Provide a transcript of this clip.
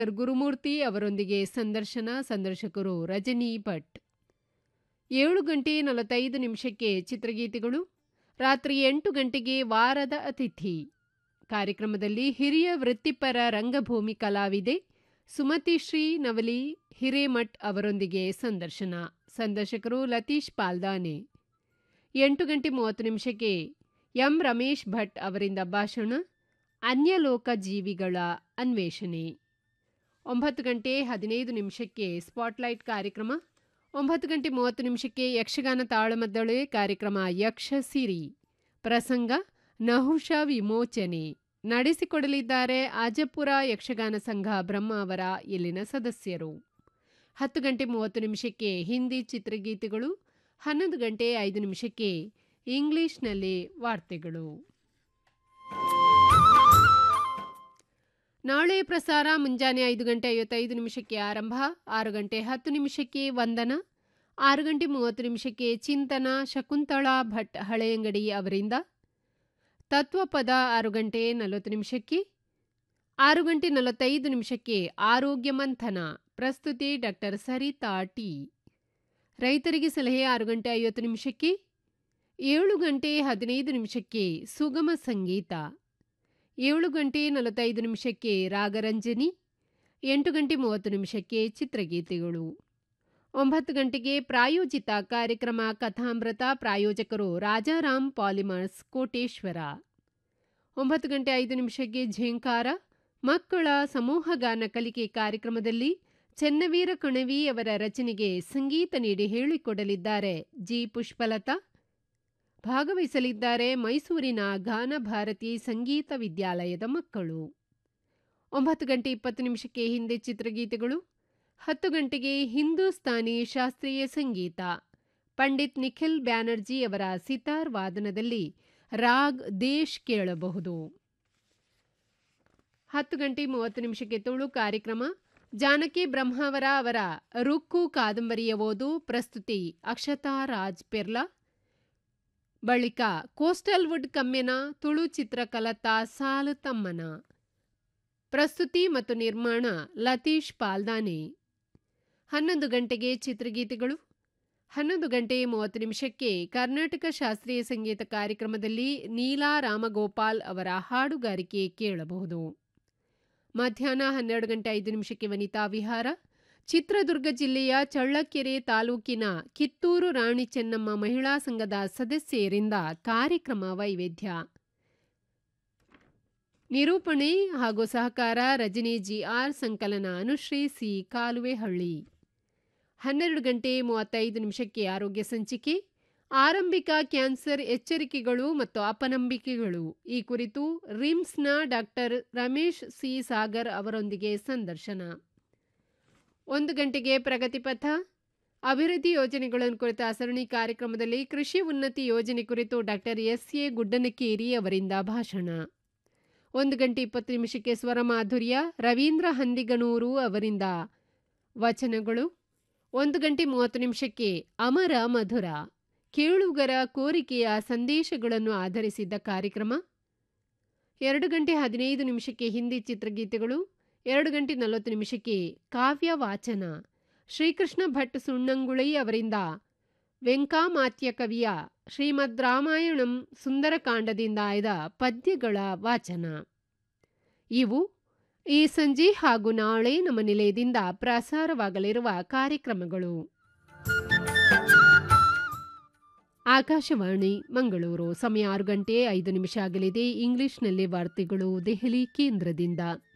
ಗುರುಮೂರ್ತಿ ಅವರೊಂದಿಗೆ ಸಂದರ್ಶನ ಸಂದರ್ಶಕರು ರಜನಿ ಭಟ್ ಏಳು ಗಂಟೆ ನಲವತ್ತೈದು ನಿಮಿಷಕ್ಕೆ ಚಿತ್ರಗೀತೆಗಳು ರಾತ್ರಿ ಎಂಟು ಗಂಟೆಗೆ ವಾರದ ಅತಿಥಿ ಕಾರ್ಯಕ್ರಮದಲ್ಲಿ ಹಿರಿಯ ವೃತ್ತಿಪರ ರಂಗಭೂಮಿ ಕಲಾವಿದೆ ಸುಮತಿ ಶ್ರೀ ನವಲಿ ಹಿರೇಮಠ್ ಅವರೊಂದಿಗೆ ಸಂದರ್ಶನ ಸಂದರ್ಶಕರು ಲತೀಶ್ ಪಾಲ್ದಾನೆ ಎಂಟು ಗಂಟೆ ಮೂವತ್ತು ನಿಮಿಷಕ್ಕೆ ಎಂ ರಮೇಶ್ ಭಟ್ ಅವರಿಂದ ಭಾಷಣ ಅನ್ಯಲೋಕ ಜೀವಿಗಳ ಅನ್ವೇಷಣೆ ಒಂಬತ್ತು ಗಂಟೆ ಹದಿನೈದು ನಿಮಿಷಕ್ಕೆ ಸ್ಪಾಟ್ಲೈಟ್ ಕಾರ್ಯಕ್ರಮ ಒಂಬತ್ತು ಗಂಟೆ ಮೂವತ್ತು ನಿಮಿಷಕ್ಕೆ ಯಕ್ಷಗಾನ ತಾಳಮದ್ದಳೆ ಕಾರ್ಯಕ್ರಮ ಯಕ್ಷ ಸಿರಿ ಪ್ರಸಂಗ ನಹುಷ ವಿಮೋಚನೆ ನಡೆಸಿಕೊಡಲಿದ್ದಾರೆ ಆಜಪುರ ಯಕ್ಷಗಾನ ಸಂಘ ಬ್ರಹ್ಮಾವರ ಇಲ್ಲಿನ ಸದಸ್ಯರು ಹತ್ತು ಗಂಟೆ ಮೂವತ್ತು ನಿಮಿಷಕ್ಕೆ ಹಿಂದಿ ಚಿತ್ರಗೀತೆಗಳು ಹನ್ನೊಂದು ಗಂಟೆ ಐದು ನಿಮಿಷಕ್ಕೆ ಇಂಗ್ಲಿಷ್ನಲ್ಲಿ ವಾರ್ತೆಗಳು ನಾಳೆ ಪ್ರಸಾರ ಮುಂಜಾನೆ ಐದು ಗಂಟೆ ಐವತ್ತೈದು ನಿಮಿಷಕ್ಕೆ ಆರಂಭ ಆರು ಗಂಟೆ ಹತ್ತು ನಿಮಿಷಕ್ಕೆ ವಂದನ ಆರು ಗಂಟೆ ಮೂವತ್ತು ನಿಮಿಷಕ್ಕೆ ಚಿಂತನ ಶಕುಂತಳಾ ಭಟ್ ಹಳೆಯಂಗಡಿ ಅವರಿಂದ ತತ್ವಪದ ಆರು ಗಂಟೆ ನಲವತ್ತು ನಿಮಿಷಕ್ಕೆ ಆರು ಗಂಟೆ ನಲವತ್ತೈದು ನಿಮಿಷಕ್ಕೆ ಆರೋಗ್ಯ ಮಂಥನ ಪ್ರಸ್ತುತಿ ಡಾಕ್ಟರ್ ಸರಿತಾ ಟಿ ರೈತರಿಗೆ ಸಲಹೆ ಆರು ಗಂಟೆ ಐವತ್ತು ನಿಮಿಷಕ್ಕೆ ಏಳು ಗಂಟೆ ಹದಿನೈದು ನಿಮಿಷಕ್ಕೆ ಸುಗಮ ಸಂಗೀತ ಏಳು ಗಂಟೆ ನಲವತ್ತೈದು ನಿಮಿಷಕ್ಕೆ ರಾಗರಂಜನಿ ಎಂಟು ಗಂಟೆ ಮೂವತ್ತು ನಿಮಿಷಕ್ಕೆ ಚಿತ್ರಗೀತೆಗಳು ಒಂಬತ್ತು ಗಂಟೆಗೆ ಪ್ರಾಯೋಜಿತ ಕಾರ್ಯಕ್ರಮ ಕಥಾಮೃತ ಪ್ರಾಯೋಜಕರು ರಾಜಾರಾಮ್ ಪಾಲಿಮರ್ಸ್ ಕೋಟೇಶ್ವರ ಒಂಬತ್ತು ಗಂಟೆ ಐದು ನಿಮಿಷಕ್ಕೆ ಝೇಂಕಾರ ಮಕ್ಕಳ ಸಮೂಹಗಾನ ಕಲಿಕೆ ಕಾರ್ಯಕ್ರಮದಲ್ಲಿ ಚೆನ್ನವೀರ ಕಣವಿ ಅವರ ರಚನೆಗೆ ಸಂಗೀತ ನೀಡಿ ಹೇಳಿಕೊಡಲಿದ್ದಾರೆ ಜಿ ಪುಷ್ಪಲತಾ ಭಾಗವಹಿಸಲಿದ್ದಾರೆ ಮೈಸೂರಿನ ಗಾನ ಭಾರತಿ ಸಂಗೀತ ವಿದ್ಯಾಲಯದ ಮಕ್ಕಳು ಒಂಬತ್ತು ಗಂಟೆ ಇಪ್ಪತ್ತು ನಿಮಿಷಕ್ಕೆ ಹಿಂದಿ ಚಿತ್ರಗೀತೆಗಳು ಹತ್ತು ಗಂಟೆಗೆ ಹಿಂದೂಸ್ತಾನಿ ಶಾಸ್ತ್ರೀಯ ಸಂಗೀತ ಪಂಡಿತ್ ನಿಖಿಲ್ ಬ್ಯಾನರ್ಜಿ ಅವರ ಸಿತಾರ್ ವಾದನದಲ್ಲಿ ರಾಗ್ ದೇಶ್ ಕೇಳಬಹುದು ಹತ್ತು ಗಂಟೆ ಮೂವತ್ತು ನಿಮಿಷಕ್ಕೆ ತುಳು ಕಾರ್ಯಕ್ರಮ ಜಾನಕಿ ಬ್ರಹ್ಮಾವರ ಅವರ ರುಕ್ಕು ಕಾದಂಬರಿಯ ಓದು ಪ್ರಸ್ತುತಿ ಅಕ್ಷತಾ ರಾಜ್ ಪೆರ್ಲಾ ಬಳಿಕ ಕೋಸ್ಟಲ್ ವುಡ್ ಕಮ್ಮೆನ ತುಳು ಚಿತ್ರಕಲತ ಸಾಲು ತಮ್ಮನ ಪ್ರಸ್ತುತಿ ಮತ್ತು ನಿರ್ಮಾಣ ಲತೀಶ್ ಪಾಲ್ದಾನೆ ಹನ್ನೊಂದು ಗಂಟೆಗೆ ಚಿತ್ರಗೀತೆಗಳು ಹನ್ನೊಂದು ಗಂಟೆ ಮೂವತ್ತು ನಿಮಿಷಕ್ಕೆ ಕರ್ನಾಟಕ ಶಾಸ್ತ್ರೀಯ ಸಂಗೀತ ಕಾರ್ಯಕ್ರಮದಲ್ಲಿ ನೀಲಾ ರಾಮಗೋಪಾಲ್ ಅವರ ಹಾಡುಗಾರಿಕೆ ಕೇಳಬಹುದು ಮಧ್ಯಾಹ್ನ ಹನ್ನೆರಡು ಗಂಟೆ ಐದು ನಿಮಿಷಕ್ಕೆ ವನಿತಾ ವಿಹಾರ ಚಿತ್ರದುರ್ಗ ಜಿಲ್ಲೆಯ ಚಳ್ಳಕೆರೆ ತಾಲೂಕಿನ ಕಿತ್ತೂರು ರಾಣಿ ಚೆನ್ನಮ್ಮ ಮಹಿಳಾ ಸಂಘದ ಸದಸ್ಯರಿಂದ ಕಾರ್ಯಕ್ರಮ ವೈವಿಧ್ಯ ನಿರೂಪಣೆ ಹಾಗೂ ಸಹಕಾರ ರಜನಿ ಜಿಆರ್ ಸಂಕಲನ ಅನುಶ್ರೀ ಸಿ ಕಾಲುವೆಹಳ್ಳಿ ಹನ್ನೆರಡು ಗಂಟೆ ಮೂವತ್ತೈದು ನಿಮಿಷಕ್ಕೆ ಆರೋಗ್ಯ ಸಂಚಿಕೆ ಆರಂಭಿಕ ಕ್ಯಾನ್ಸರ್ ಎಚ್ಚರಿಕೆಗಳು ಮತ್ತು ಅಪನಂಬಿಕೆಗಳು ಈ ಕುರಿತು ರಿಮ್ಸ್ನ ಡಾಕ್ಟರ್ ರಮೇಶ್ ಸಿ ಸಾಗರ್ ಅವರೊಂದಿಗೆ ಸಂದರ್ಶನ ಒಂದು ಗಂಟೆಗೆ ಪ್ರಗತಿಪಥ ಅಭಿವೃದ್ಧಿ ಯೋಜನೆಗಳನ್ನು ಕುರಿತ ಸರಣಿ ಕಾರ್ಯಕ್ರಮದಲ್ಲಿ ಕೃಷಿ ಉನ್ನತಿ ಯೋಜನೆ ಕುರಿತು ಡಾಕ್ಟರ್ ಎಸ್ ಎ ಗುಡ್ಡನಕೇರಿ ಅವರಿಂದ ಭಾಷಣ ಒಂದು ಗಂಟೆ ಇಪ್ಪತ್ತು ನಿಮಿಷಕ್ಕೆ ಸ್ವರಮಾಧುರ್ಯ ರವೀಂದ್ರ ಹಂದಿಗನೂರು ಅವರಿಂದ ವಚನಗಳು ಒಂದು ಗಂಟೆ ಮೂವತ್ತು ನಿಮಿಷಕ್ಕೆ ಅಮರ ಮಧುರ ಕೇಳುಗರ ಕೋರಿಕೆಯ ಸಂದೇಶಗಳನ್ನು ಆಧರಿಸಿದ್ದ ಕಾರ್ಯಕ್ರಮ ಎರಡು ಗಂಟೆ ಹದಿನೈದು ನಿಮಿಷಕ್ಕೆ ಹಿಂದಿ ಚಿತ್ರಗೀತೆಗಳು ಎರಡು ಗಂಟೆ ನಲವತ್ತು ನಿಮಿಷಕ್ಕೆ ಕಾವ್ಯ ವಾಚನ ಶ್ರೀಕೃಷ್ಣ ಭಟ್ ಸುಣ್ಣಂಗುಳೈ ಅವರಿಂದ ವೆಂಕಾಮಾತ್ಯ ಕವಿಯ ಶ್ರೀಮದ್ ರಾಮಾಯಣಂ ಸುಂದರಕಾಂಡದಿಂದ ಆಯ್ದ ಪದ್ಯಗಳ ವಾಚನ ಇವು ಈ ಸಂಜೆ ಹಾಗೂ ನಾಳೆ ನಮ್ಮ ನಿಲಯದಿಂದ ಪ್ರಸಾರವಾಗಲಿರುವ ಕಾರ್ಯಕ್ರಮಗಳು ಆಕಾಶವಾಣಿ ಮಂಗಳೂರು ಸಮಯ ಆರು ಗಂಟೆ ಐದು ನಿಮಿಷ ಆಗಲಿದೆ ಇಂಗ್ಲಿಷ್ನಲ್ಲಿ ವಾರ್ತೆಗಳು ದೆಹಲಿ ಕೇಂದ್ರದಿಂದ